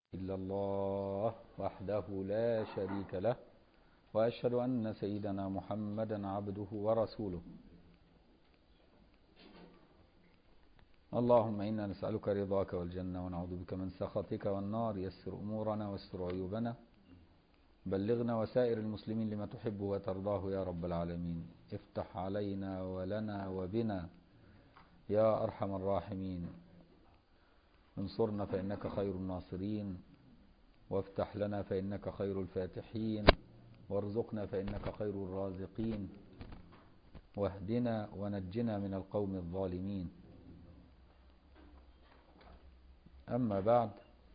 إلا الله وحده لا شريك له وأشهد أن سيدنا محمدا عبده ورسوله اللهم إنا نسألك رضاك والجنة ونعوذ بك من سخطك والنار يسر أمورنا واستر عيوبنا بلغنا وسائر المسلمين لما تحب وترضاه يا رب العالمين افتح علينا ولنا وبنا يا أرحم الراحمين انصرنا فإنك خير الناصرين وافتح لنا فإنك خير الفاتحين وارزقنا فإنك خير الرازقين واهدنا ونجنا من القوم الظالمين أما بعد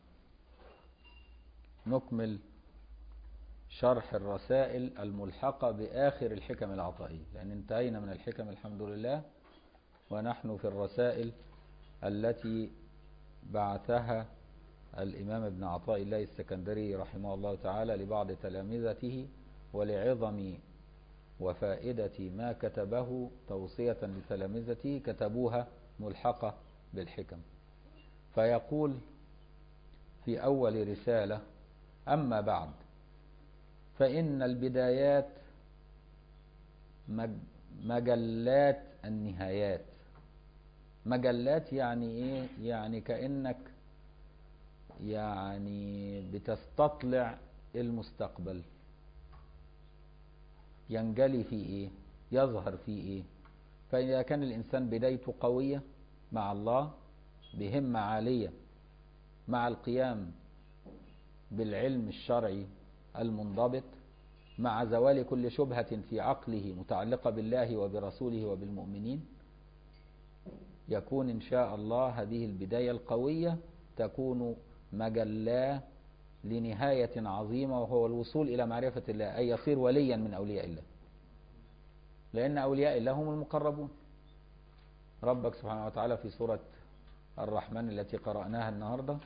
نكمل شرح الرسائل الملحقة بآخر الحكم العطائية لأن انتهينا من الحكم الحمد لله ونحن في الرسائل التي بعثها الإمام ابن عطاء الله السكندري رحمه الله تعالى لبعض تلامذته ولعظم وفائدة ما كتبه توصية لتلامذته كتبوها ملحقة بالحكم فيقول في أول رسالة أما بعد فإن البدايات مجلات النهايات مجلات يعني ايه يعني كأنك يعني بتستطلع المستقبل ينجلي في ايه يظهر في ايه فإذا كان الإنسان بدايته قوية مع الله بهمة عالية مع القيام بالعلم الشرعي المنضبط مع زوال كل شبهة في عقله متعلقة بالله وبرسوله وبالمؤمنين يكون إن شاء الله هذه البداية القوية تكون مجلاه لنهاية عظيمة وهو الوصول إلى معرفة الله أي يصير وليا من أولياء الله لأن أولياء الله هم المقربون ربك سبحانه وتعالى في سورة الرحمن التي قرأناها النهاردة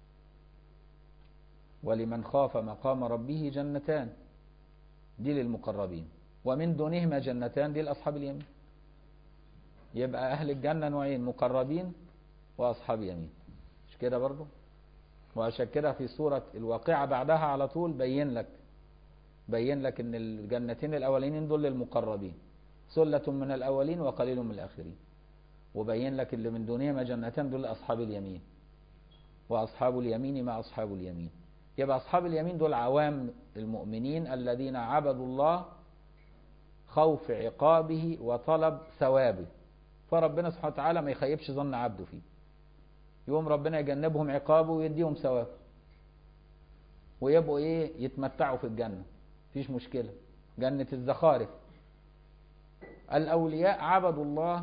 ولمن خاف مقام ربه جنتان دي للمقربين ومن دونهما جنتان دي لأصحاب اليمين يبقى أهل الجنة نوعين مقربين وأصحاب يمين مش كده برضو وعشان كده في سورة الواقعة بعدها على طول بين لك بين لك ان الجنتين الاولين دول للمقربين سلة من الاولين وقليل من الاخرين وبين لك اللي من دونهما جنتان دول اصحاب اليمين واصحاب اليمين ما اصحاب اليمين يبقى اصحاب اليمين دول عوام المؤمنين الذين عبدوا الله خوف عقابه وطلب ثوابه فربنا سبحانه وتعالى ما يخيبش ظن عبده فيه يوم ربنا يجنبهم عقابه ويديهم ثواب ويبقوا ايه يتمتعوا في الجنة مفيش مشكلة جنة الزخارف الأولياء عبدوا الله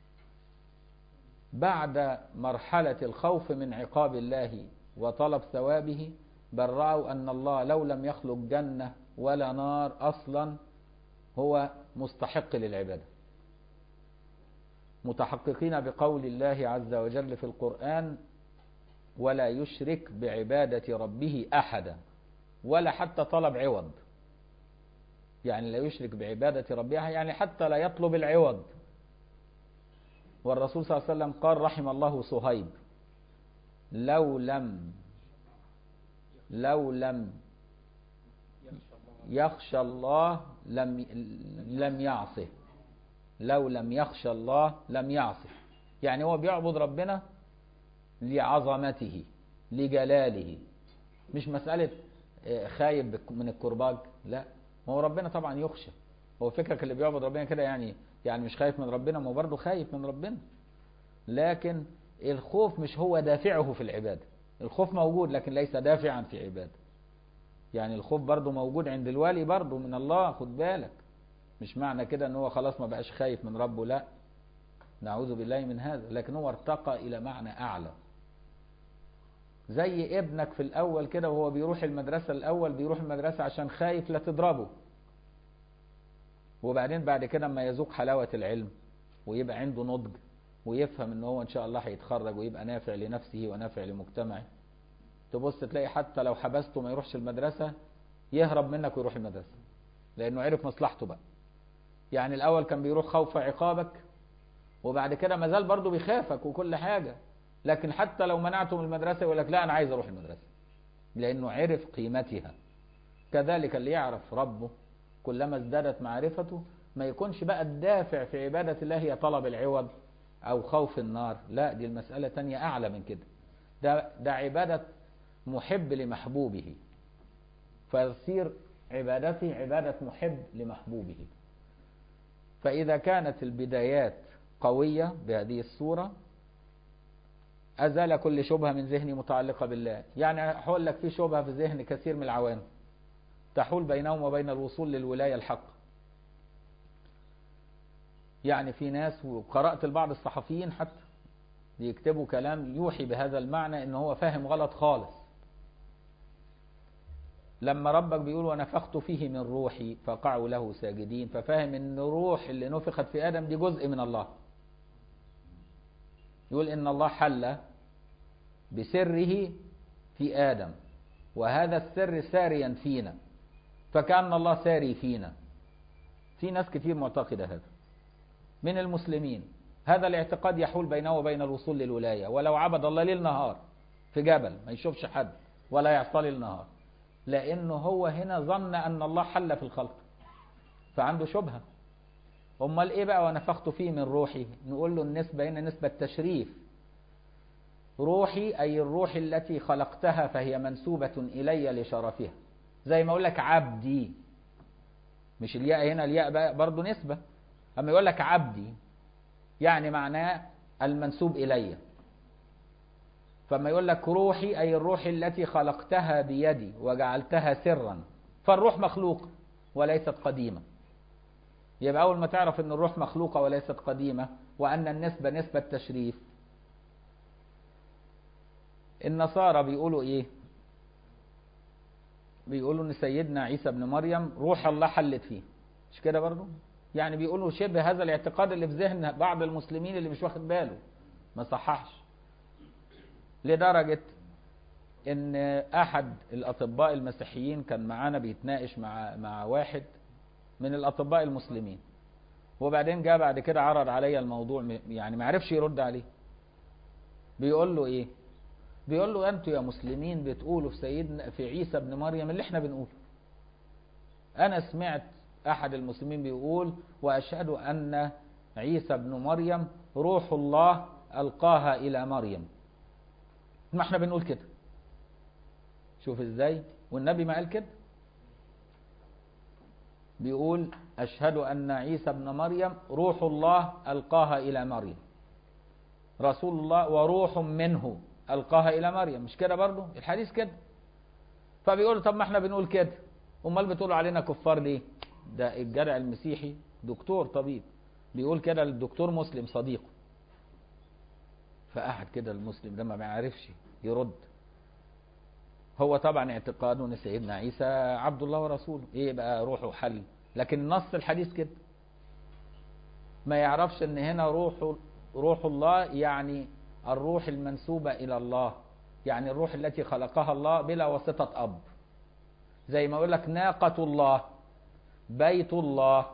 بعد مرحلة الخوف من عقاب الله وطلب ثوابه بل رأوا أن الله لو لم يخلق جنة ولا نار أصلا هو مستحق للعبادة متحققين بقول الله عز وجل في القرآن ولا يشرك بعبادة ربه أحدا ولا حتى طلب عوض يعني لا يشرك بعبادة ربه يعني حتى لا يطلب العوض والرسول صلى الله عليه وسلم قال رحم الله صهيب لو لم لو لم يخشى الله لم لم يعصه لو لم يخشى الله لم يعصه يعني هو بيعبد ربنا لعظمته لجلاله مش مسألة خايب من الكرباج لا ما هو ربنا طبعا يخشى هو فكرك اللي بيعبد ربنا كده يعني يعني مش خايف من ربنا ما هو برضه خايف من ربنا لكن الخوف مش هو دافعه في العبادة الخوف موجود لكن ليس دافعا في عبادة يعني الخوف برضه موجود عند الوالي برضه من الله خد بالك مش معنى كده ان هو خلاص ما بقاش خايف من ربه لا نعوذ بالله من هذا لكن هو ارتقى الى معنى اعلى زي ابنك في الاول كده وهو بيروح المدرسة الاول بيروح المدرسة عشان خايف لا تضربه وبعدين بعد كده اما يذوق حلاوة العلم ويبقى عنده نضج ويفهم ان هو ان شاء الله هيتخرج ويبقى نافع لنفسه ونافع لمجتمعه تبص تلاقي حتى لو حبسته ما يروحش المدرسة يهرب منك ويروح المدرسة لانه عرف مصلحته بقى يعني الاول كان بيروح خوف عقابك وبعد كده ما زال برضه بيخافك وكل حاجة لكن حتى لو منعته من المدرسة يقول لك لا انا عايز اروح المدرسة لأنه عرف قيمتها كذلك اللي يعرف ربه كلما ازدادت معرفته ما يكونش بقى الدافع في عبادة الله هي طلب العوض أو خوف النار لا دي المسألة تانية أعلى من كده ده, ده عبادة محب لمحبوبه فيصير عبادته عبادة محب لمحبوبه فإذا كانت البدايات قوية بهذه الصورة أزال كل شبهة من ذهني متعلقة بالله يعني هقول لك في شبهة في ذهن كثير من العوام تحول بينهم وبين الوصول للولاية الحق يعني في ناس وقرأت البعض الصحفيين حتى بيكتبوا كلام يوحي بهذا المعنى ان هو فاهم غلط خالص لما ربك بيقول ونفخت فيه من روحي فقعوا له ساجدين ففاهم ان الروح اللي نفخت في ادم دي جزء من الله يقول ان الله حل بسره في ادم وهذا السر ساريا فينا فكأن الله ساري فينا في ناس كتير معتقدة هذا من المسلمين هذا الاعتقاد يحول بينه وبين الوصول للولاية ولو عبد الله ليل نهار في جبل ما يشوفش حد ولا يعصى ليل نهار لأنه هو هنا ظن أن الله حل في الخلق فعنده شبهة أمال إيه بقى ونفخت فيه من روحي نقول له النسبة هنا نسبة تشريف روحي أي الروح التي خلقتها فهي منسوبة إلي لشرفها زي ما أقول لك عبدي مش الياء هنا الياء برضه نسبة أما يقول لك عبدي يعني معناه المنسوب إلي فما يقول لك روحي أي الروح التي خلقتها بيدي وجعلتها سرا فالروح مخلوق وليست قديمة يبقى أول ما تعرف أن الروح مخلوقة وليست قديمة وأن النسبة نسبة تشريف النصارى بيقولوا إيه بيقولوا أن سيدنا عيسى بن مريم روح الله حلت فيه مش كده برضو يعني بيقولوا شبه هذا الاعتقاد اللي في ذهن بعض المسلمين اللي مش واخد باله ما صححش لدرجة ان احد الاطباء المسيحيين كان معانا بيتناقش مع مع واحد من الاطباء المسلمين وبعدين جاء بعد كده عرض عليا الموضوع يعني ما عرفش يرد عليه بيقول له ايه بيقول له انتوا يا مسلمين بتقولوا في سيدنا في عيسى ابن مريم اللي احنا بنقوله انا سمعت احد المسلمين بيقول واشهد ان عيسى ابن مريم روح الله القاها الى مريم ما احنا بنقول كده شوف ازاي والنبي ما قال كده بيقول اشهد ان عيسى ابن مريم روح الله القاها الى مريم رسول الله وروح منه القاها الى مريم مش كده برضو الحديث كده فبيقول طب ما احنا بنقول كده امال بتقولوا علينا كفار ليه ده الجدع المسيحي دكتور طبيب بيقول كده للدكتور مسلم صديقه فقعد كده المسلم ده ما عرفش يرد هو طبعا اعتقاده ان سيدنا عيسى عبد الله ورسوله ايه بقى روحه حل لكن نص الحديث كده ما يعرفش ان هنا روح روح الله يعني الروح المنسوبة الى الله يعني الروح التي خلقها الله بلا واسطة اب زي ما يقول لك ناقة الله بيت الله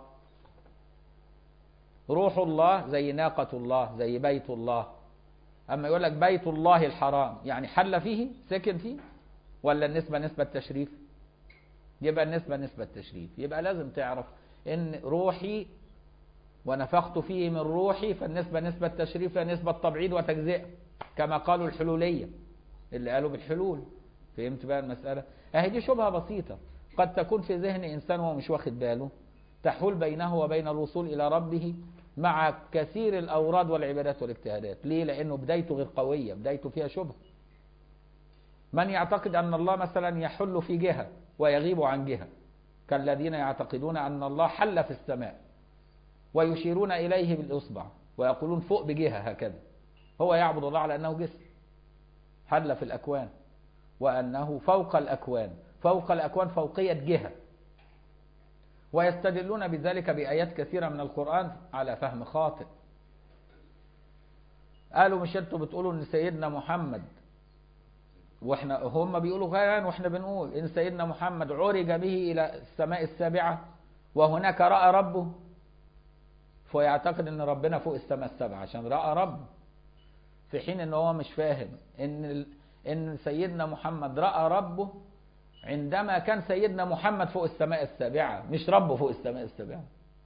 روح الله زي ناقة الله زي بيت الله أما يقول لك بيت الله الحرام يعني حل فيه سكن فيه ولا النسبة نسبة تشريف يبقى النسبة نسبة تشريف يبقى لازم تعرف ان روحي ونفخت فيه من روحي فالنسبة نسبة تشريف نسبة تبعيد وتجزئة كما قالوا الحلولية اللي قالوا بالحلول فهمت بقى المسألة اهي دي شبهة بسيطة قد تكون في ذهن إنسان وهو مش واخد باله تحول بينه وبين الوصول إلى ربه مع كثير الأوراد والعبادات والاجتهادات ليه؟ لأنه بدايته غير قوية بدايته فيها شبهة من يعتقد أن الله مثلا يحل في جهة ويغيب عن جهة كالذين يعتقدون أن الله حل في السماء ويشيرون إليه بالإصبع ويقولون فوق بجهة هكذا هو يعبد الله على أنه جسم حل في الأكوان وأنه فوق الأكوان فوق الأكوان فوقية جهة ويستدلون بذلك بآيات كثيرة من القرآن على فهم خاطئ قالوا مش انتوا بتقولوا ان سيدنا محمد واحنا هم بيقولوا غيران واحنا بنقول ان سيدنا محمد عرج به الى السماء السابعة وهناك رأى ربه فيعتقد ان ربنا فوق السماء السبعة عشان رأى رب في حين ان هو مش فاهم ان ان سيدنا محمد راى ربه عندما كان سيدنا محمد فوق السماء السابعه مش ربه فوق السماء السابعه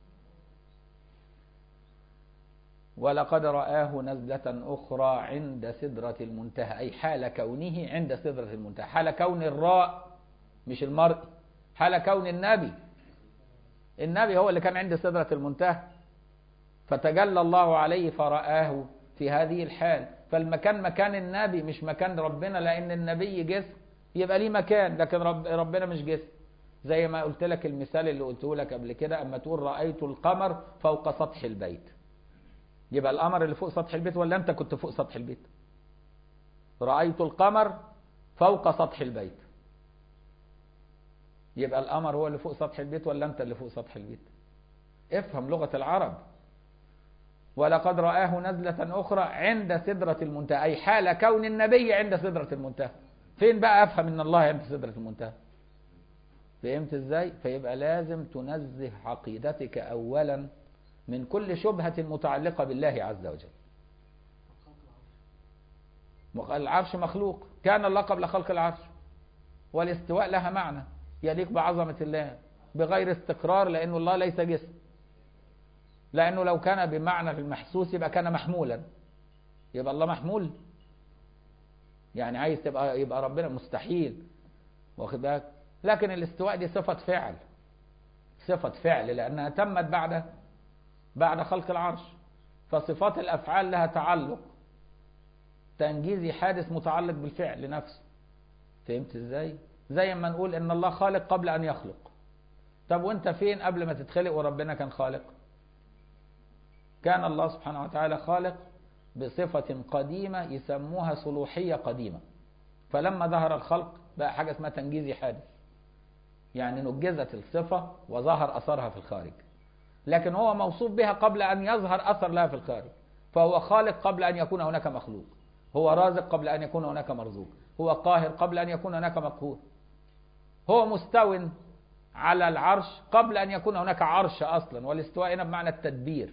ولقد رآه نزلة أخرى عند سدرة المنتهى أي حال كونه عند سدرة المنتهى حال كون الراء مش المرء حال كون النبي النبي هو اللي كان عند سدرة المنتهى فتجلى الله عليه فرآه في هذه الحال فالمكان مكان النبي مش مكان ربنا لأن النبي جسم يبقى ليه مكان لكن رب ربنا مش جسم زي ما قلت لك المثال اللي قلته لك قبل كده أما تقول رأيت القمر فوق سطح البيت يبقى القمر اللي فوق سطح البيت ولا أنت كنت فوق سطح البيت رأيت القمر فوق سطح البيت يبقى القمر هو اللي فوق سطح البيت ولا أنت اللي فوق سطح البيت افهم لغة العرب ولقد رآه نزلة أخرى عند سدرة المنتهى أي حال كون النبي عند سدرة المنتهى فين بقى أفهم إن الله عند سدرة المنتهى فهمت إزاي فيبقى لازم تنزه عقيدتك أولا من كل شبهة متعلقة بالله عز وجل العرش مخلوق كان الله قبل خلق العرش والاستواء لها معنى يليق بعظمة الله بغير استقرار لأنه الله ليس جسم لأنه لو كان بمعنى المحسوس يبقى كان محمولا يبقى الله محمول يعني عايز تبقى يبقى ربنا مستحيل واخد بالك لكن الاستواء دي صفة فعل صفة فعل لأنها تمت بعد بعد خلق العرش فصفات الأفعال لها تعلق تنجيزي حادث متعلق بالفعل نفسه فهمت ازاي زي ما نقول ان الله خالق قبل ان يخلق طب وانت فين قبل ما تتخلق وربنا كان خالق كان الله سبحانه وتعالى خالق بصفة قديمة يسموها صلوحية قديمة فلما ظهر الخلق بقى حاجة اسمها تنجيزي حادث يعني نجزت الصفة وظهر أثرها في الخارج لكن هو موصوف بها قبل أن يظهر أثر لها في الخارج فهو خالق قبل أن يكون هناك مخلوق هو رازق قبل أن يكون هناك مرزوق هو قاهر قبل أن يكون هناك مقهور هو مستو على العرش قبل أن يكون هناك عرش أصلا والاستواء هنا بمعنى التدبير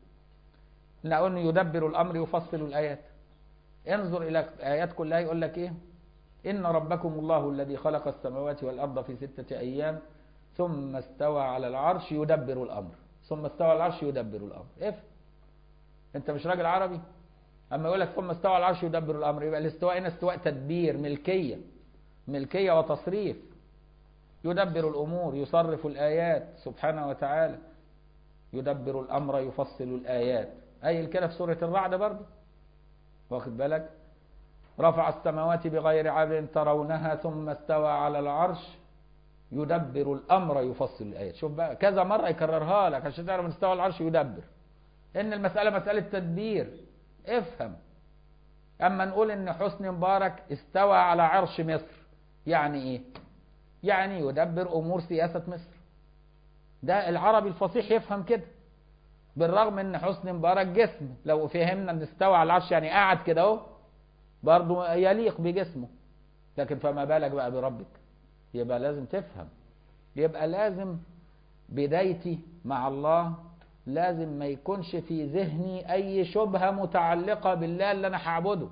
لأنه يدبر الأمر يفصل الآيات انظر إلى آيات كلها يقول لك إيه إن ربكم الله الذي خلق السماوات والأرض في ستة أيام ثم استوى على العرش يدبر الأمر ثم استوى على العرش يدبر الأمر إف أنت مش راجل عربي أما يقول لك ثم استوى على العرش يدبر الأمر يبقى الاستواء هنا استواء تدبير ملكية ملكية وتصريف يدبر الأمور يصرف الآيات سبحانه وتعالى يدبر الأمر يفصل الآيات أي كده في سورة الرعد برضه واخد بالك رفع السماوات بغير عبد ترونها ثم استوى على العرش يدبر الأمر يفصل الآيات شوف بقى كذا مرة يكررها لك عشان تعرف ان استوى على العرش يدبر إن المسألة مسألة تدبير افهم أما نقول إن حسني مبارك استوى على عرش مصر يعني إيه؟ يعني يدبر أمور سياسة مصر ده العربي الفصيح يفهم كده بالرغم ان حسني مبارك جسم لو فهمنا ان استوى على العرش يعني قاعد كده اهو برضه يليق بجسمه لكن فما بالك بقى بربك يبقى لازم تفهم يبقى لازم بدايتي مع الله لازم ما يكونش في ذهني اي شبهة متعلقة بالله اللي انا هعبده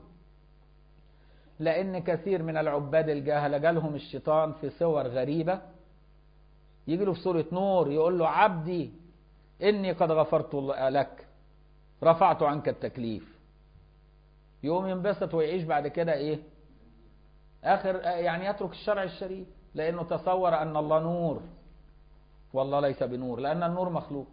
لان كثير من العباد الجهلة جالهم الشيطان في صور غريبة يجي له في سورة نور يقول له عبدي إني قد غفرت لك رفعت عنك التكليف يقوم ينبسط ويعيش بعد كده إيه آخر يعني يترك الشرع الشريف لأنه تصور أن الله نور والله ليس بنور لأن النور مخلوق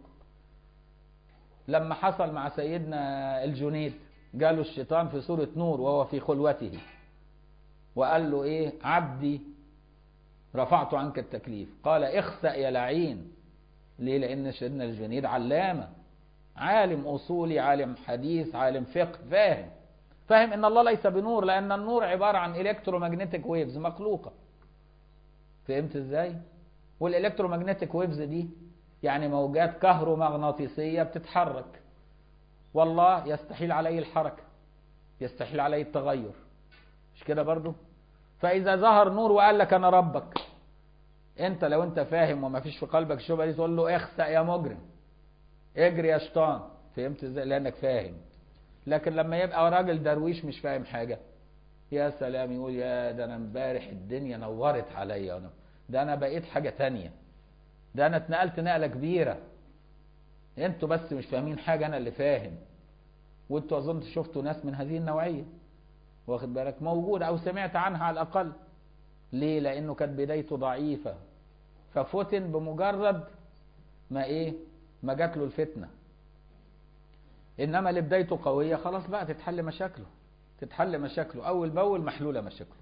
لما حصل مع سيدنا الجنيد قالوا الشيطان في سورة نور وهو في خلوته وقال له إيه عبدي رفعت عنك التكليف قال اخسأ يا لعين ليه لأن سيدنا الجنيد علامة عالم أصولي عالم حديث عالم فقه فاهم فاهم ان الله ليس بنور لأن النور عبارة عن الكترومagnetic ويفز مخلوقة فهمت ازاي والالكترومagnetic ويفز دي يعني موجات كهرومغناطيسية بتتحرك والله يستحيل عليه الحركة يستحيل عليه التغير مش كده برضو فإذا ظهر نور وقال لك أنا ربك انت لو انت فاهم وما فيش في قلبك الشبهه دي تقول له اخسأ يا مجرم اجري يا شيطان فهمت ازاي لانك فاهم لكن لما يبقى راجل درويش مش فاهم حاجه يا سلام يقول يا ده انا امبارح الدنيا نورت عليا انا ده انا بقيت حاجه تانية ده انا اتنقلت نقله كبيره انتوا بس مش فاهمين حاجه انا اللي فاهم وانتوا اظن شفتوا ناس من هذه النوعيه واخد بالك موجود او سمعت عنها على الاقل ليه لانه كانت بدايته ضعيفه ففتن بمجرد ما ايه ما جات له الفتنه انما اللي بدايته قويه خلاص بقى تتحل مشاكله تتحل مشاكله اول باول محلوله مشاكله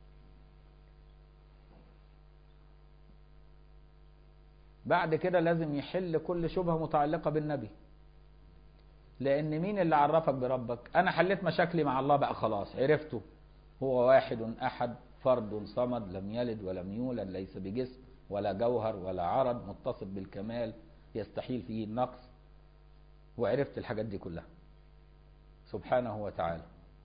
بعد كده لازم يحل كل شبهه متعلقه بالنبي لان مين اللي عرفك بربك انا حليت مشاكلي مع الله بقى خلاص عرفته هو واحد احد فرد صمد لم يلد ولم يولد ليس بجسم ولا جوهر ولا عرض متصف بالكمال يستحيل فيه النقص وعرفت الحاجات دي كلها سبحانه وتعالى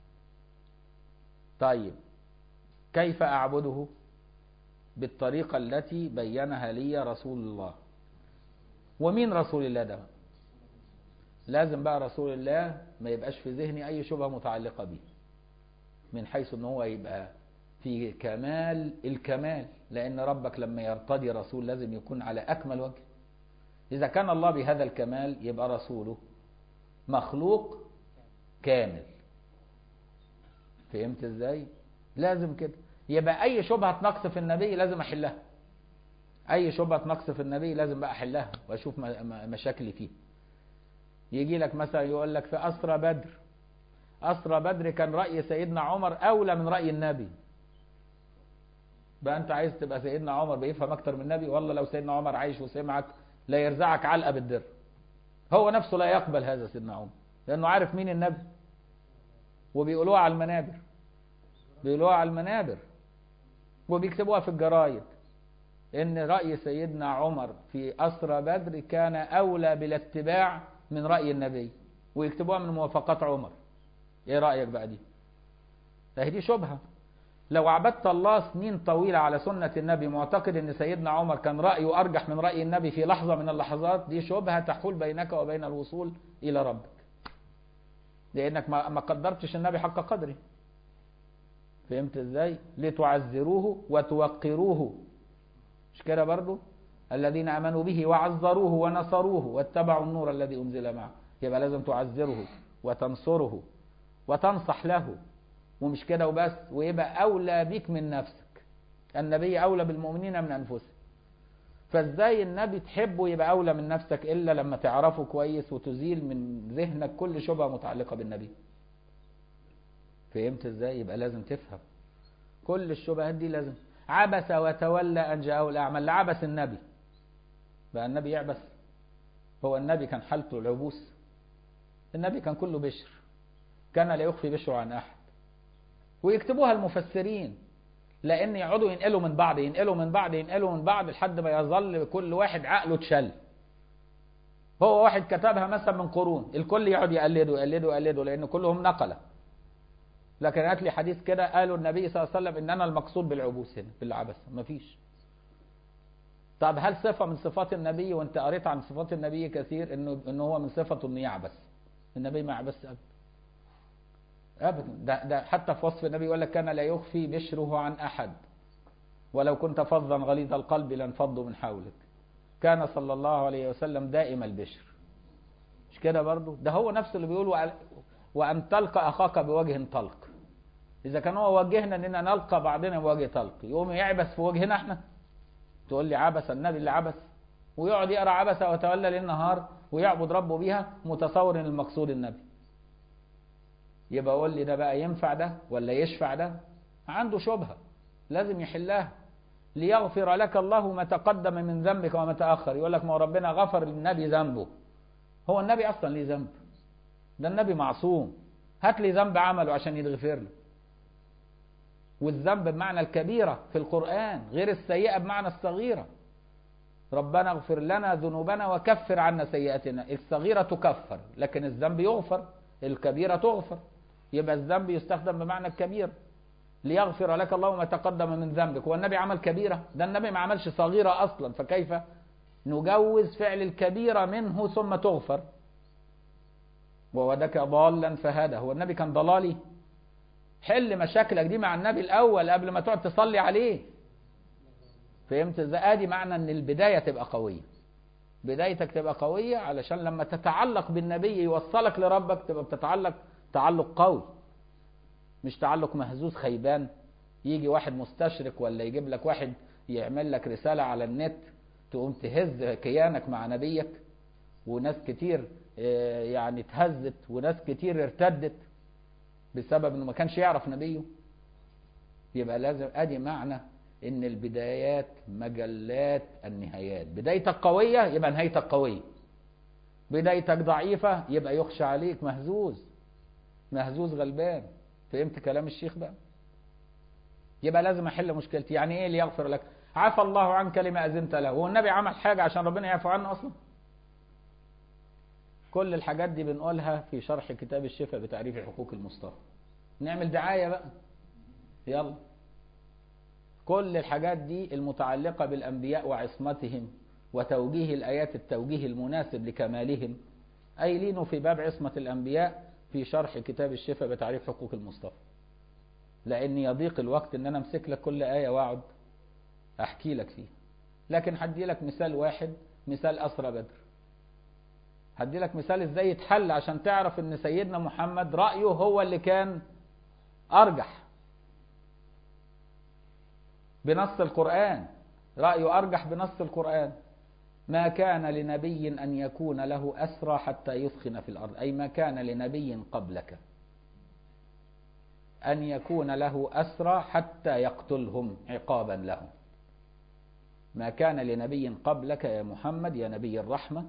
طيب كيف أعبده بالطريقة التي بينها لي رسول الله ومين رسول الله ده لازم بقى رسول الله ما يبقاش في ذهني أي شبهة متعلقة به من حيث أنه هو يبقى في كمال الكمال لأن ربك لما يرتضي رسول لازم يكون على أكمل وجه إذا كان الله بهذا الكمال يبقى رسوله مخلوق كامل فهمت ازاي لازم كده يبقى اي شبهة نقص في النبي لازم احلها اي شبهة نقص في النبي لازم بقى احلها واشوف مشاكلي فيه يجي لك مثلا يقول لك في اسرى بدر اسرى بدر كان رأي سيدنا عمر اولى من رأي النبي بقى انت عايز تبقى سيدنا عمر بيفهم اكتر من النبي والله لو سيدنا عمر عايش وسمعك لا يرزعك علقة بالدر هو نفسه لا يقبل هذا سيدنا عمر لانه عارف مين النبي وبيقولوها على المنابر بيقولوها على المنابر وبيكتبوها في الجرايد ان رأي سيدنا عمر في أسرى بدر كان أولى بالاتباع من رأي النبي ويكتبوها من موافقات عمر ايه رأيك بقى دي فهي دي شبهة لو عبدت الله سنين طويلة على سنة النبي معتقد ان سيدنا عمر كان رأيه أرجح من رأي النبي في لحظة من اللحظات دي شبهة تحول بينك وبين الوصول إلى ربك لأنك ما قدرتش النبي حق قدره فهمت ازاي لتعزروه وتوقروه مش كده برضو الذين امنوا به وعزروه ونصروه واتبعوا النور الذي انزل معه يبقى لازم تعزره وتنصره وتنصح له ومش كده وبس ويبقى اولى بك من نفسك النبي اولى بالمؤمنين من انفسهم فازاي النبي تحبه يبقى اولى من نفسك الا لما تعرفه كويس وتزيل من ذهنك كل شبهه متعلقه بالنبي فهمت ازاي يبقى لازم تفهم كل الشبهات دي لازم عبس وتولى ان جاءه الاعمى اللي عبس النبي بقى النبي يعبس هو النبي كان حالته العبوس النبي كان كله بشر كان لا يخفي بشره عن احد ويكتبوها المفسرين لان يقعدوا ينقلوا من بعض ينقلوا من بعض ينقلوا من بعض لحد ما يظل كل واحد عقله اتشل هو واحد كتبها مثلا من قرون الكل يقعد يقلده يقلده يقلده لان كلهم نقله لكن هات لي حديث كده قالوا النبي صلى الله عليه وسلم ان انا المقصود بالعبوس هنا بالعبس مفيش طب هل صفه من صفات النبي وانت قريت عن صفات النبي كثير انه انه هو من صفته انه يعبس النبي ما يعبس ابدا ابدا ده, ده حتى في وصف النبي يقول لك كان لا يخفي بشره عن احد ولو كنت فظا غليظ القلب لانفضوا من حولك كان صلى الله عليه وسلم دائم البشر مش كده برضو ده هو نفسه اللي بيقول وأن تلقى أخاك بوجه طلق إذا كان هو وجهنا أننا نلقى بعضنا بوجه طلق يقوم يعبس في وجهنا احنا تقول لي عبس النبي اللي عبس ويقعد يقرأ عبس وتولى ليل نهار ويعبد ربه بيها متصور ان المقصود النبي يبقى قول لي ده بقى ينفع ده ولا يشفع ده عنده شبهة لازم يحلها ليغفر لك الله ما تقدم من ذنبك وما تأخر يقول لك ما ربنا غفر للنبي ذنبه هو النبي أصلا ليه ذنب ده النبي معصوم هات لي ذنب عمله عشان يتغفر له والذنب بمعنى الكبيرة في القرآن غير السيئة بمعنى الصغيرة ربنا اغفر لنا ذنوبنا وكفر عنا سيئاتنا الصغيرة تكفر لكن الذنب يغفر الكبيرة تغفر يبقى الذنب يستخدم بمعنى الكبير ليغفر لك الله ما تقدم من ذنبك هو النبي عمل كبيرة ده النبي ما عملش صغيرة أصلا فكيف نجوز فعل الكبيرة منه ثم تغفر وودك ضالا فهدى هو النبي كان ضلالي حل مشاكلك دي مع النبي الاول قبل ما تقعد تصلي عليه فهمت ازاي ادي معنى ان البدايه تبقى قويه بدايتك تبقى قويه علشان لما تتعلق بالنبي يوصلك لربك تبقى بتتعلق تعلق قوي مش تعلق مهزوز خيبان يجي واحد مستشرق ولا يجيب لك واحد يعمل لك رساله على النت تقوم تهز كيانك مع نبيك وناس كتير يعني اتهزت وناس كتير ارتدت بسبب انه ما كانش يعرف نبيه يبقى لازم ادي معنى ان البدايات مجلات النهايات بدايتك قوية يبقى نهايتك قوية بدايتك ضعيفة يبقى يخشى عليك مهزوز مهزوز غلبان فهمت كلام الشيخ بقى يبقى لازم احل مشكلتي يعني ايه ليغفر لك عفى الله عنك لما اذنت له هو النبي عمل حاجة عشان ربنا يعفو عنه اصلا كل الحاجات دي بنقولها في شرح كتاب الشفاء بتعريف حقوق المصطفى نعمل دعاية بقى يلا كل الحاجات دي المتعلقة بالأنبياء وعصمتهم وتوجيه الآيات التوجيه المناسب لكمالهم قايلينه في باب عصمة الأنبياء في شرح كتاب الشفاء بتعريف حقوق المصطفى لأن يضيق الوقت إن أنا أمسك لك كل آية وأقعد أحكي لك فيها لكن هدي لك مثال واحد مثال أسرى بدر هدي لك مثال ازاي يتحل عشان تعرف ان سيدنا محمد رأيه هو اللي كان أرجح بنص القرآن رأيه أرجح بنص القرآن ما كان لنبي أن يكون له أسرى حتى يثخن في الأرض أي ما كان لنبي قبلك أن يكون له أسرى حتى يقتلهم عقابا لهم ما كان لنبي قبلك يا محمد يا نبي الرحمة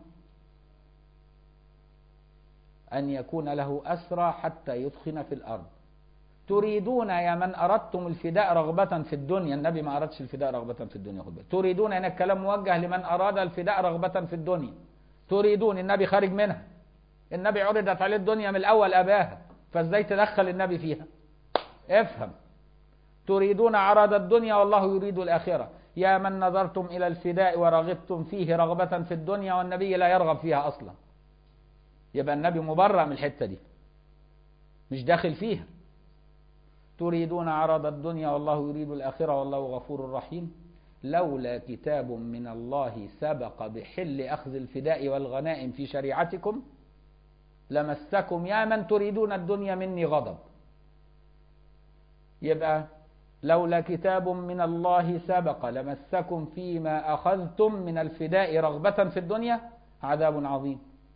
أن يكون له أسرى حتى يثخن في الأرض تريدون يا من أردتم الفداء رغبة في الدنيا النبي ما أردش الفداء رغبة في الدنيا خد بالك تريدون هنا الكلام موجه لمن أراد الفداء رغبة في الدنيا تريدون النبي خارج منها النبي عرضت عليه الدنيا من الأول أباها فازاي تدخل النبي فيها افهم تريدون عرض الدنيا والله يريد الآخرة يا من نظرتم إلى الفداء ورغبتم فيه رغبة في الدنيا والنبي لا يرغب فيها أصلا يبقى النبي مبرأ من الحتة دي مش داخل فيها تريدون عرض الدنيا والله يريد الآخرة والله غفور رحيم لولا كتاب من الله سبق بحل أخذ الفداء والغنائم في شريعتكم لمسكم يا من تريدون الدنيا مني غضب يبقى لولا كتاب من الله سبق لمسكم فيما أخذتم من الفداء رغبة في الدنيا عذاب عظيم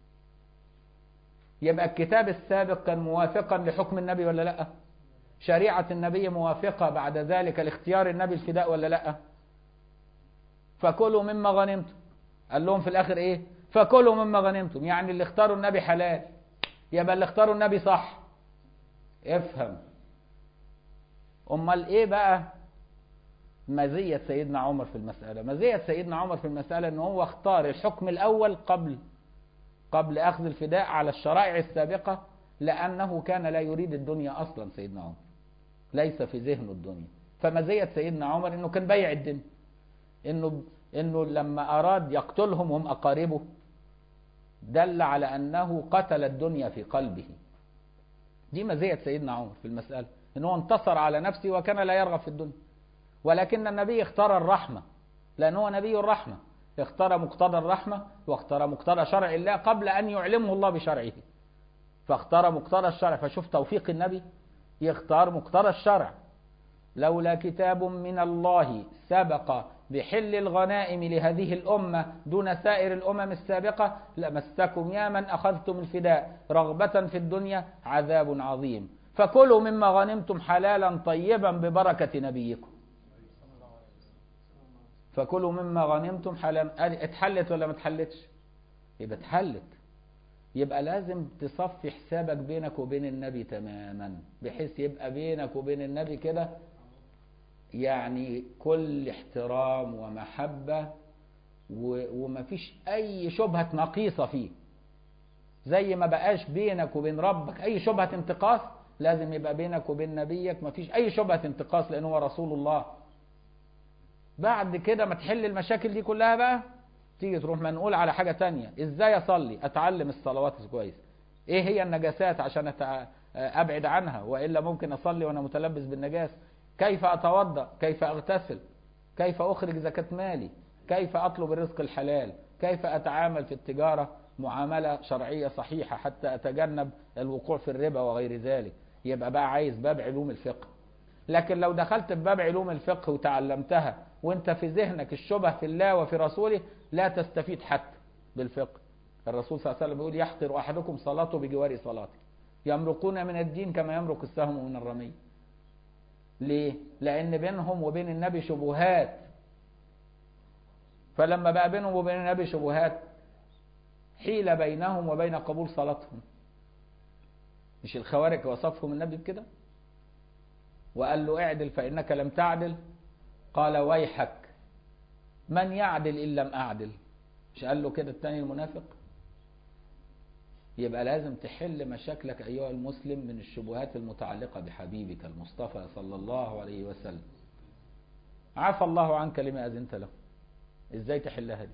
يبقى الكتاب السابق كان موافقا لحكم النبي ولا لا شريعة النبي موافقة بعد ذلك لاختيار النبي الفداء ولا لا فكلوا مما غنمتم قال لهم في الاخر ايه فكلوا مما غنمتم يعني اللي اختاروا النبي حلال يبقى اللي اختاروا النبي صح افهم امال ايه بقى مزية سيدنا عمر في المسألة مزية سيدنا عمر في المسألة ان هو اختار الحكم الاول قبل قبل اخذ الفداء على الشرائع السابقة لانه كان لا يريد الدنيا اصلا سيدنا عمر ليس في ذهنه الدنيا فمزية سيدنا عمر انه كان بيع الدنيا انه انه لما اراد يقتلهم هم اقاربه دل على انه قتل الدنيا في قلبه دي مزية سيدنا عمر في المسألة انه انتصر على نفسه وكان لا يرغب في الدنيا ولكن النبي اختار الرحمة لانه هو نبي الرحمة اختار مقتضى الرحمة واختار مقتضى شرع الله قبل ان يعلمه الله بشرعه فاختار مقتضى الشرع فشوف توفيق النبي يختار مقتضى الشرع لولا كتاب من الله سبق بحل الغنائم لهذه الأمة دون سائر الأمم السابقة لمسكم يا من أخذتم الفداء رغبة في الدنيا عذاب عظيم فكلوا مما غنمتم حلالا طيبا ببركة نبيكم فكلوا مما غنمتم حلالا اتحلت ولا ما اتحلتش يبقى اتحلت يبقى لازم تصفي حسابك بينك وبين النبي تماما بحيث يبقى بينك وبين النبي كده يعني كل احترام ومحبة ومفيش أي شبهة نقيصة فيه زي ما بقاش بينك وبين ربك أي شبهة انتقاص لازم يبقى بينك وبين نبيك مفيش أي شبهة انتقاص لأنه هو رسول الله بعد كده ما تحل المشاكل دي كلها بقى تيجي تروح منقول على حاجة تانية ازاي اصلي اتعلم الصلوات كويس ايه هي النجاسات عشان أبعد عنها وإلا ممكن أصلي وأنا متلبس بالنجاسة كيف أتوضأ كيف أغتسل كيف أخرج زكاة مالي كيف أطلب الرزق الحلال كيف أتعامل في التجارة معاملة شرعية صحيحة حتى أتجنب الوقوع في الربا وغير ذلك يبقى بقى عايز باب علوم الفقه لكن لو دخلت في باب علوم الفقه وتعلمتها وانت في ذهنك الشبه في الله وفي رسوله لا تستفيد حتى بالفقه الرسول صلى الله عليه وسلم بيقول يحقر أحدكم صلاته بجوار صلاته يمرقون من الدين كما يمرق السهم من الرمي ليه؟ لأن بينهم وبين النبي شبهات فلما بقى بينهم وبين النبي شبهات حيل بينهم وبين قبول صلاتهم مش الخوارج وصفهم النبي بكده وقال له اعدل فإنك لم تعدل قال ويحك من يعدل إن لم أعدل مش قال له كده التاني المنافق يبقى لازم تحل مشاكلك أيها المسلم من الشبهات المتعلقة بحبيبك المصطفى صلى الله عليه وسلم عفى الله عنك لما أذنت له إزاي تحلها دي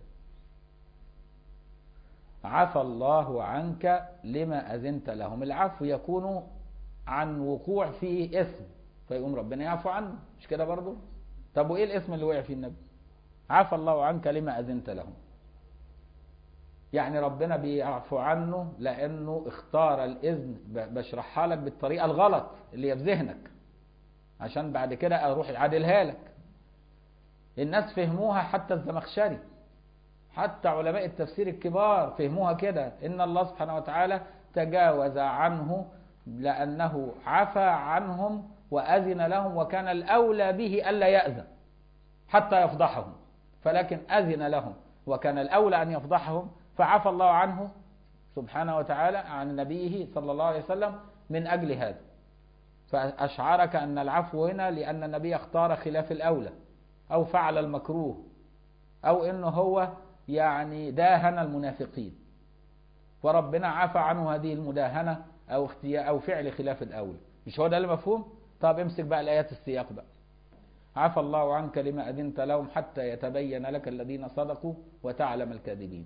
عفى الله عنك لما أذنت لهم العفو يكون عن وقوع فيه اسم فيقوم ربنا يعفو عنه مش كده برضه طب وإيه الاسم اللي وقع فيه النبي عفى الله عنك لما أذنت لهم يعني ربنا بيعفو عنه لأنه اختار الإذن بشرحها لك بالطريقة الغلط اللي هي في ذهنك عشان بعد كده أروح أعادلها لك الناس فهموها حتى الزمخشري حتى علماء التفسير الكبار فهموها كده إن الله سبحانه وتعالى تجاوز عنه لأنه عفى عنهم وأذن لهم وكان الأولى به ألا يأذن حتى يفضحهم فلكن أذن لهم وكان الأولى أن يفضحهم فعفى الله عنه سبحانه وتعالى عن نبيه صلى الله عليه وسلم من أجل هذا فأشعرك أن العفو هنا لأن النبي اختار خلاف الأولى أو فعل المكروه أو إنه هو يعني داهن المنافقين وربنا عفى عنه هذه المداهنة أو اختيار أو فعل خلاف الأولى مش هو ده المفهوم؟ طب امسك بقى الآيات السياق بقى عفى الله عنك لما أذنت لهم حتى يتبين لك الذين صدقوا وتعلم الكاذبين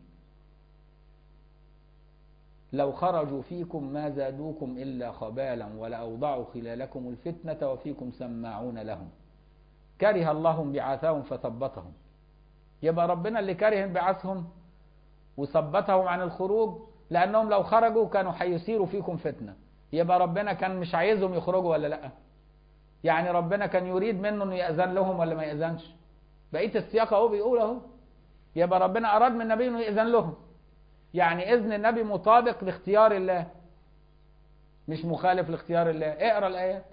لو خرجوا فيكم ما زادوكم إلا خبالا ولأوضعوا خلالكم الفتنة وفيكم سماعون لهم كره الله انبعاثهم فثبتهم يبقى ربنا اللي كره انبعاثهم وثبتهم عن الخروج لأنهم لو خرجوا كانوا هيثيروا فيكم فتنة يبقى ربنا كان مش عايزهم يخرجوا ولا لأ يعني ربنا كان يريد منه انه يأذن لهم ولا ما يأذنش بقية السياق اهو بيقول اهو يبقى ربنا أراد من النبي انه يأذن لهم يعني إذن النبي مطابق لاختيار الله مش مخالف لاختيار الله اقرا الآيات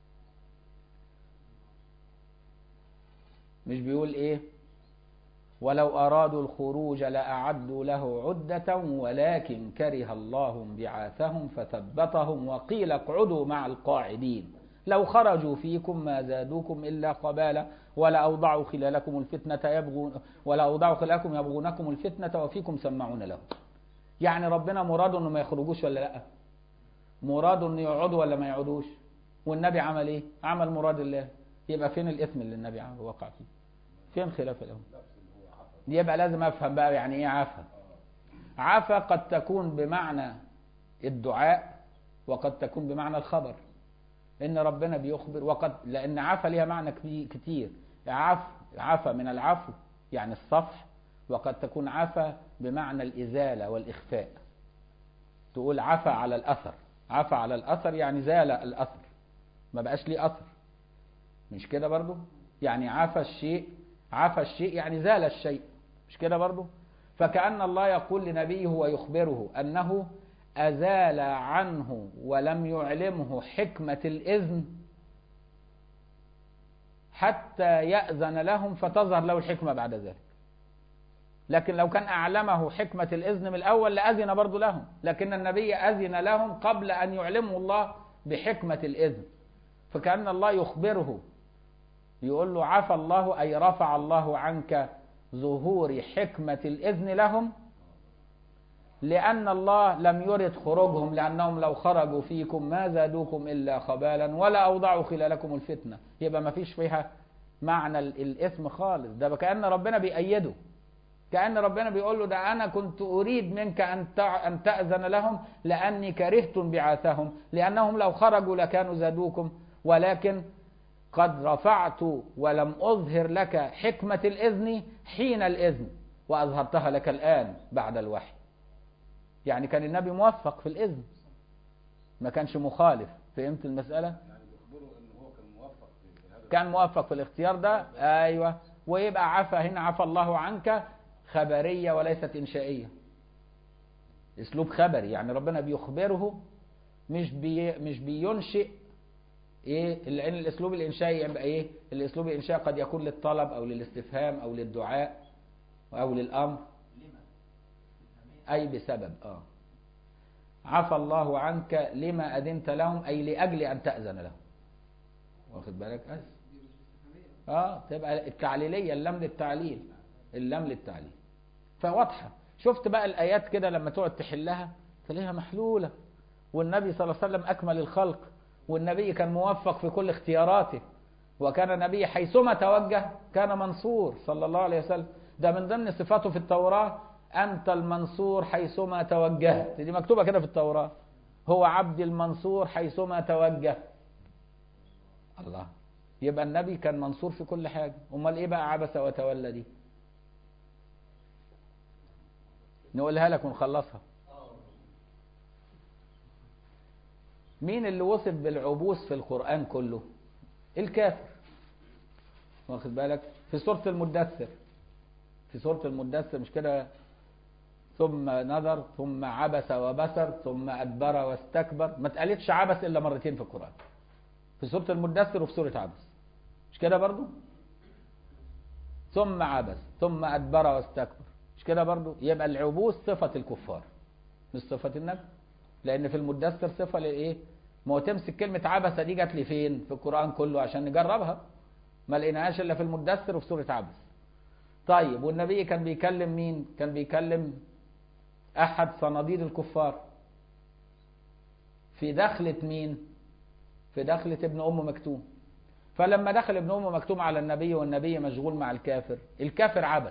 مش بيقول ايه ولو أرادوا الخروج لأعدوا له عدة ولكن كره الله انبعاثهم فثبتهم وقيل اقعدوا مع القاعدين لو خرجوا فيكم ما زادوكم إلا قبالا ولا أوضعوا خلالكم الفتنة يبغون ولا أوضعوا خلالكم يبغونكم الفتنة وفيكم سمعون لهم يعني ربنا مراده انه ما يخرجوش ولا لا مراده انه يقعدوا ولا ما يقعدوش والنبي عمل ايه عمل مراد الله يبقى فين الاثم اللي النبي عمل وقع فيه فين خلاف الامر يبقى لازم افهم بقى يعني ايه عفا عفا قد تكون بمعنى الدعاء وقد تكون بمعنى الخبر ان ربنا بيخبر وقد لان عفا ليها معنى كتير عفو عفا من العفو يعني الصفح وقد تكون عفا بمعنى الإزالة والإخفاء تقول عفا على الأثر عفا على الأثر يعني زال الأثر ما بقاش ليه أثر مش كده برضو يعني عفا الشيء عفا الشيء يعني زال الشيء مش كده برضو فكأن الله يقول لنبيه ويخبره أنه أزال عنه ولم يعلمه حكمة الإذن حتى يأذن لهم فتظهر له الحكمة بعد ذلك لكن لو كان أعلمه حكمة الإذن من الأول لأذن برضو لهم لكن النبي أذن لهم قبل أن يعلمه الله بحكمة الإذن فكأن الله يخبره يقول له عفى الله أي رفع الله عنك ظهور حكمة الإذن لهم لأن الله لم يرد خروجهم لأنهم لو خرجوا فيكم ما زادوكم إلا خبالا ولا أوضعوا خلالكم الفتنة يبقى ما فيش فيها معنى الإثم خالص ده كأن ربنا بيأيده كأن ربنا بيقول له ده أنا كنت أريد منك أن أن تأذن لهم لأني كرهت انبعاثهم لأنهم لو خرجوا لكانوا زادوكم ولكن قد رفعت ولم أظهر لك حكمة الإذن حين الإذن وأظهرتها لك الآن بعد الوحي يعني كان النبي موفق في الإذن ما كانش مخالف فهمت المسألة كان موفق في الاختيار ده أيوة ويبقى عفى هنا عفى الله عنك خبرية وليست إنشائية اسلوب خبري يعني ربنا بيخبره مش بي مش بينشئ ايه لان الاسلوب الانشائي يبقى ايه الاسلوب الانشائي قد يكون للطلب او للاستفهام او للدعاء او للامر اي بسبب اه عفى الله عنك لما اذنت لهم اي لاجل ان تاذن لهم واخد بالك أس؟ اه تبقى التعليليه اللام للتعليل اللام للتعليل فواضحه شفت بقى الايات كده لما تقعد تحلها تلاقيها محلوله والنبي صلى الله عليه وسلم اكمل الخلق والنبي كان موفق في كل اختياراته وكان نبي حيثما توجه كان منصور صلى الله عليه وسلم ده من ضمن صفاته في التوراة أنت المنصور حيثما توجهت دي مكتوبة كده في التوراة هو عبد المنصور حيثما توجه الله يبقى النبي كان منصور في كل حاجة امال ايه بقى عبس وتولى دي نقولها لك ونخلصها مين اللي وصف بالعبوس في القرآن كله الكافر واخد بالك في سورة المدثر في سورة المدثر مش كده ثم نظر ثم عبس وبسر ثم أدبر واستكبر ما اتقالتش عبس إلا مرتين في القرآن في سورة المدثر وفي سورة عبس مش كده برضو ثم عبس ثم أدبر واستكبر مش كده برضو يبقى العبوس صفة الكفار مش صفة النبي لأن في المدثر صفة لإيه ما هو تمسك كلمة عبس دي جات لي فين في القرآن كله عشان نجربها ما لقيناهاش إلا في المدثر وفي سورة عبس طيب والنبي كان بيكلم مين كان بيكلم أحد صناديد الكفار في دخلة مين في دخلة ابن أم مكتوم فلما دخل ابن أم مكتوم على النبي والنبي مشغول مع الكافر الكافر عبس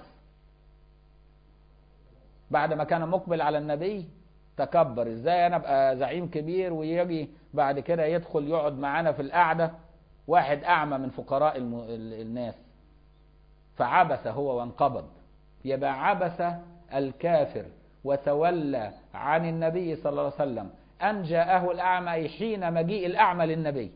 بعد ما كان مقبل على النبي تكبر ازاي انا ابقى زعيم كبير ويجي بعد كده يدخل يقعد معانا في القعدة واحد اعمى من فقراء الم... الناس فعبس هو وانقبض يبقى عبس الكافر وتولى عن النبي صلى الله عليه وسلم أن جاءه الأعمى حين مجيء الأعمى للنبي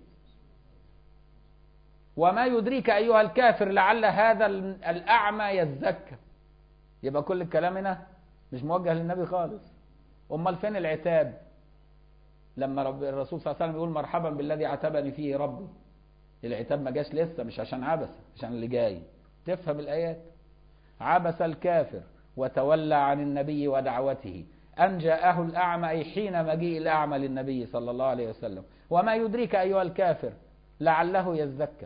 وما يدريك أيها الكافر لعل هذا الأعمى يزكى يبقى كل الكلام هنا مش موجه للنبي خالص أمال فين العتاب لما رب الرسول صلى الله عليه وسلم يقول مرحبا بالذي عتبني فيه ربي العتاب ما جاش لسه مش عشان عبس عشان اللي جاي تفهم الآيات عبس الكافر وتولى عن النبي ودعوته أن جاءه الأعمى أي حين مجيء الأعمى للنبي صلى الله عليه وسلم وما يدريك أيها الكافر لعله يزكى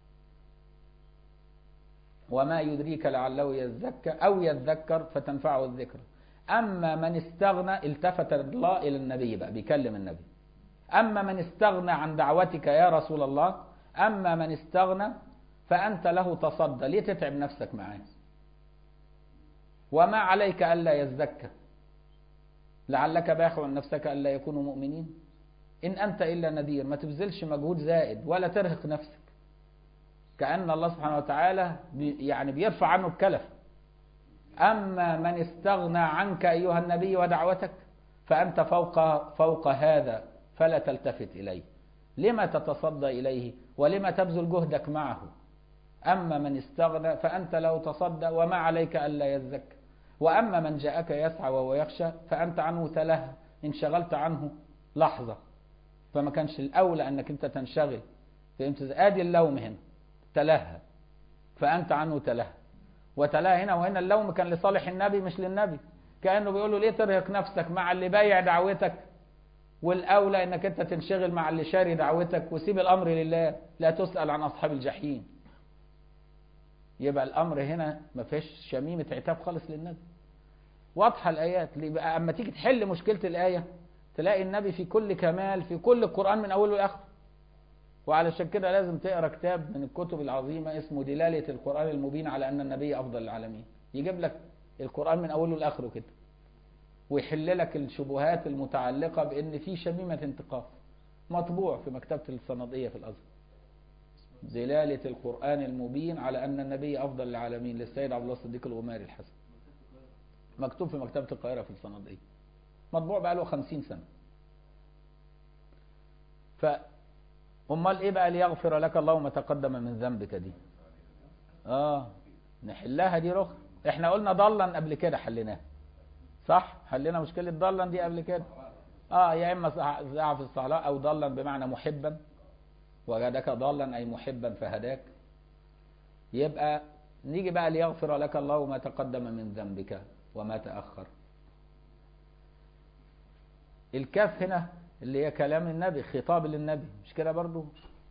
وما يدريك لعله يزكى أو يذكر فتنفعه الذكر أما من استغنى التفت الله إلى النبي بقى بيكلم النبي أما من استغنى عن دعوتك يا رسول الله أما من استغنى فأنت له تصدى ليه تتعب نفسك معاه وما عليك ألا يزكى لعلك باخع نفسك ألا يكونوا مؤمنين إن أنت إلا نذير ما تبذلش مجهود زائد ولا ترهق نفسك كأن الله سبحانه وتعالى بي يعني بيرفع عنه الكلف أما من استغنى عنك أيها النبي ودعوتك فأنت فوق فوق هذا فلا تلتفت إليه لما تتصدى إليه ولما تبذل جهدك معه أما من استغنى فأنت له تصدى وما عليك ألا يزكى وأما من جاءك يسعى وهو يخشى فأنت عنه تلهى انشغلت عنه لحظة فما كانش الأولى أنك أنت تنشغل فهمت آدي اللوم هنا تلهى فأنت عنه تلهى وتلهى هنا وهنا اللوم كان لصالح النبي مش للنبي كأنه بيقول له ليه ترهق نفسك مع اللي بايع دعوتك والأولى أنك أنت تنشغل مع اللي شاري دعوتك وسيب الأمر لله لا تسأل عن أصحاب الجحيم يبقى الأمر هنا ما فيش شميمة عتاب خالص للنبي واضحة الآيات بقى أما تيجي تحل مشكلة الآية تلاقي النبي في كل كمال في كل القرآن من أوله لآخره وعلشان كده لازم تقرا كتاب من الكتب العظيمة اسمه دلالة القرآن المبين على أن النبي أفضل العالمين يجيب لك القرآن من أوله لآخره كده ويحل لك الشبهات المتعلقة بأن في شميمة انتقاص مطبوع في مكتبة الصنادية في الأزهر دلالة القرآن المبين على أن النبي أفضل العالمين للسيد عبد الله الصديق الغماري الحسن مكتوب في مكتبة القاهرة في الصنادية مطبوع بقى له خمسين سنة ف أمال إيه بقى ليغفر لك الله ما تقدم من ذنبك دي آه نحلها دي رخ إحنا قلنا ضلا قبل كده حليناها صح حلينا مشكلة ضلا دي قبل كده آه يا إما ساعة في الصلاة أو ضلا بمعنى محبا وجدك ضالا أي محبا فهداك يبقى نيجي بقى ليغفر لك الله ما تقدم من ذنبك وما تأخر الكاف هنا اللي هي كلام النبي خطاب للنبي مش كده برضو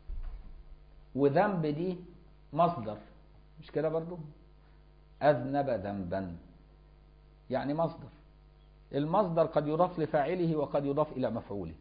وذنب دي مصدر مش كده برضو أذنب ذنبا يعني مصدر المصدر قد يضاف لفاعله وقد يضاف إلى مفعوله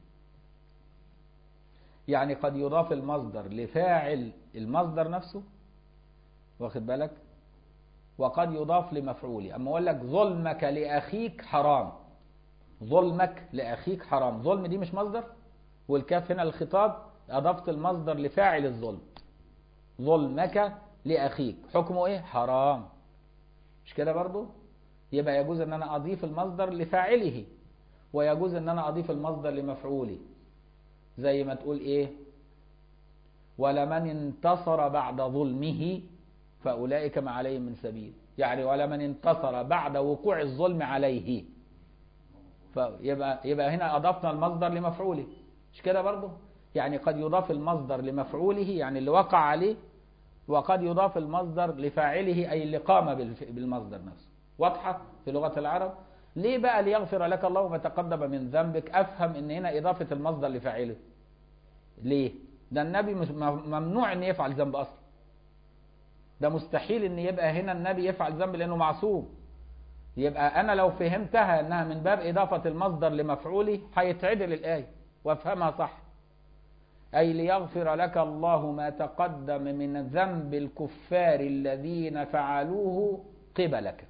يعني قد يضاف المصدر لفاعل المصدر نفسه واخد بالك وقد يضاف لمفعوله أما أقول لك ظلمك لأخيك حرام ظلمك لأخيك حرام ظلم دي مش مصدر والكاف هنا الخطاب أضفت المصدر لفاعل الظلم ظلمك لأخيك حكمه إيه حرام مش كده برضو يبقى يجوز أن أنا أضيف المصدر لفاعله ويجوز أن أنا أضيف المصدر لمفعوله زي ما تقول إيه ولمن انتصر بعد ظلمه فأولئك ما عليهم من سبيل يعني ولمن انتصر بعد وقوع الظلم عليه فيبقى يبقى هنا أضفنا المصدر لمفعوله مش كده برضه يعني قد يضاف المصدر لمفعوله يعني اللي وقع عليه وقد يضاف المصدر لفاعله أي اللي قام بالمصدر نفسه واضحة في لغة العرب ليه بقى ليغفر لك الله ما تقدم من ذنبك أفهم إن هنا إضافة المصدر لفاعله ليه ده النبي ممنوع أن يفعل ذنب أصلا ده مستحيل أن يبقى هنا النبي يفعل ذنب لأنه معصوم يبقى أنا لو فهمتها أنها من باب إضافة المصدر لمفعوله هيتعدل الآية وافهمها صح أي ليغفر لك الله ما تقدم من ذنب الكفار الذين فعلوه قبلك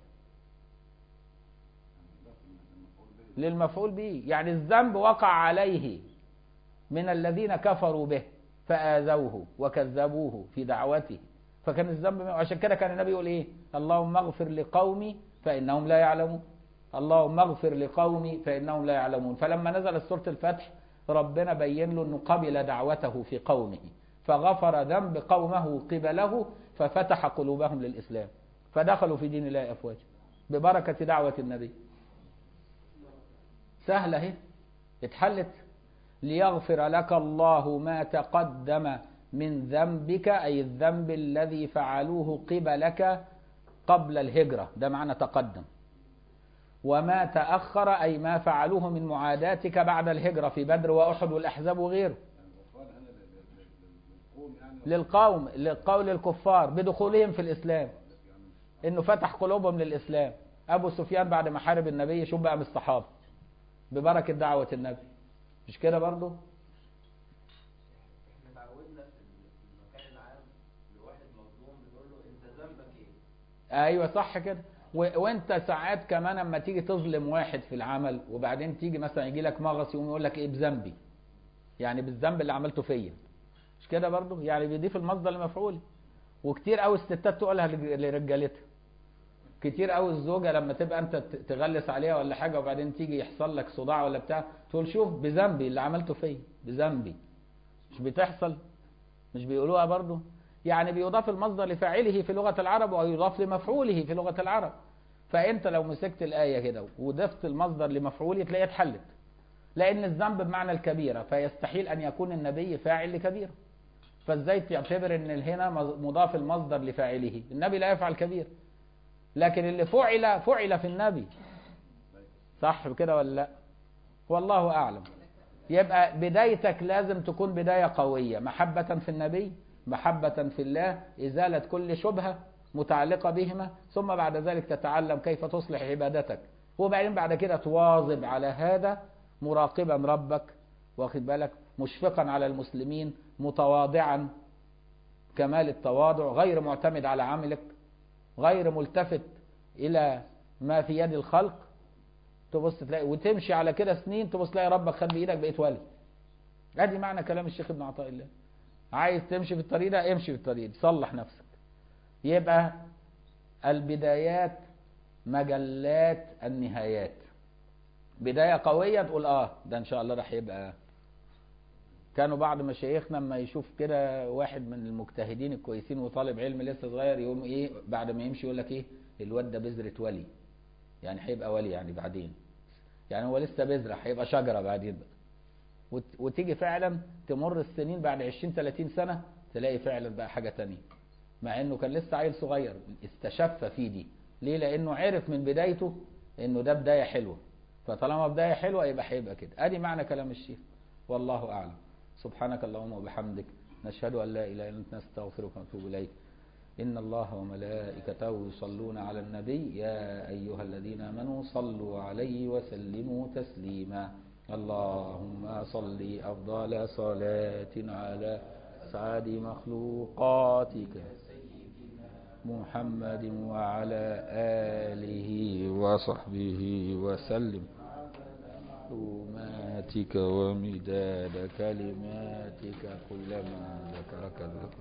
للمفعول به يعني الذنب وقع عليه من الذين كفروا به فآذوه وكذبوه في دعوته فكان الذنب عشان كده كان النبي يقول ايه اللهم اغفر لقومي فإنهم لا يعلمون اللهم اغفر لقومي فإنهم لا يعلمون فلما نزل سورة الفتح ربنا بين له أنه قبل دعوته في قومه فغفر ذنب قومه قبله ففتح قلوبهم للإسلام فدخلوا في دين الله أفواجا ببركة دعوة النبي سهلة اهي اتحلت ليغفر لك الله ما تقدم من ذنبك أي الذنب الذي فعلوه قبلك قبل الهجرة ده معنى تقدم وما تأخر أي ما فعلوه من معاداتك بعد الهجرة في بدر وأحد والأحزاب وغيره للقوم للقول الكفار بدخولهم في الإسلام إنه فتح قلوبهم للإسلام أبو سفيان بعد ما حارب النبي شوف بقى من الصحابة ببركة دعوة النبي مش كده برضه احنا تعودنا في المكان العام لواحد مظلوم بنقول له انت ذنبك ايه؟ ايوه صح كده و... وانت ساعات كمان اما تيجي تظلم واحد في العمل وبعدين تيجي مثلا يجي لك مغص يقوم يقول لك ايه بذنبي يعني بالذنب اللي عملته فيا مش كده برضه يعني بيضيف المصدر المفعول وكتير قوي الستات تقولها لرجالتها كتير قوي الزوجه لما تبقى انت تغلس عليها ولا حاجه وبعدين تيجي يحصل لك صداع ولا بتاع تقول شوف بذنبي اللي عملته فيا بذنبي مش بتحصل مش بيقولوها برضه يعني بيضاف المصدر لفاعله في لغه العرب ويضاف لمفعوله في لغه العرب فانت لو مسكت الايه كده وضفت المصدر لمفعوله تلاقيها اتحلت لان الذنب بمعنى الكبيره فيستحيل ان يكون النبي فاعل لكبيره فازاي تعتبر ان هنا مضاف المصدر لفاعله النبي لا يفعل كبير لكن اللي فعل فعل في النبي صح كده ولا لا والله اعلم يبقى بدايتك لازم تكون بدايه قويه محبه في النبي محبه في الله ازاله كل شبهه متعلقه بهما ثم بعد ذلك تتعلم كيف تصلح عبادتك وبعدين بعد كده تواظب على هذا مراقبا ربك واخد بالك مشفقا على المسلمين متواضعا كمال التواضع غير معتمد على عملك غير ملتفت إلى ما في يد الخلق تبص تلاقي وتمشي على كده سنين تبص تلاقي ربك خد بايدك بقيت ولي ادي معنى كلام الشيخ ابن عطاء الله عايز تمشي في الطريق ده امشي في الطريق ده صلح نفسك يبقى البدايات مجلات النهايات بداية قوية تقول اه ده ان شاء الله راح يبقى كانوا بعض مشايخنا لما يشوف كده واحد من المجتهدين الكويسين وطالب علم لسه صغير يقوم ايه بعد ما يمشي يقول لك ايه الواد ده بذرة ولي يعني هيبقى ولي يعني بعدين يعني هو لسه بذرة هيبقى شجرة بعدين بقى وت- وتيجي فعلا تمر السنين بعد 20 30 سنة تلاقي فعلا بقى حاجة تانية مع انه كان لسه عيل صغير استشف فيه دي ليه لانه عرف من بدايته انه ده بداية حلوة فطالما بداية حلوة يبقى هيبقى كده ادي معنى كلام الشيخ والله اعلم سبحانك اللهم وبحمدك نشهد ان لا اله الا انت نستغفرك ونتوب اليك إن الله وملائكته يصلون على النبي يا أيها الذين آمنوا صلوا عليه وسلموا تسليما اللهم صل أفضل صلاة على سعد مخلوقاتك محمد وعلى آله وصحبه وسلم معلوماتك ومداد كلماتك كلما ذكرك الذكر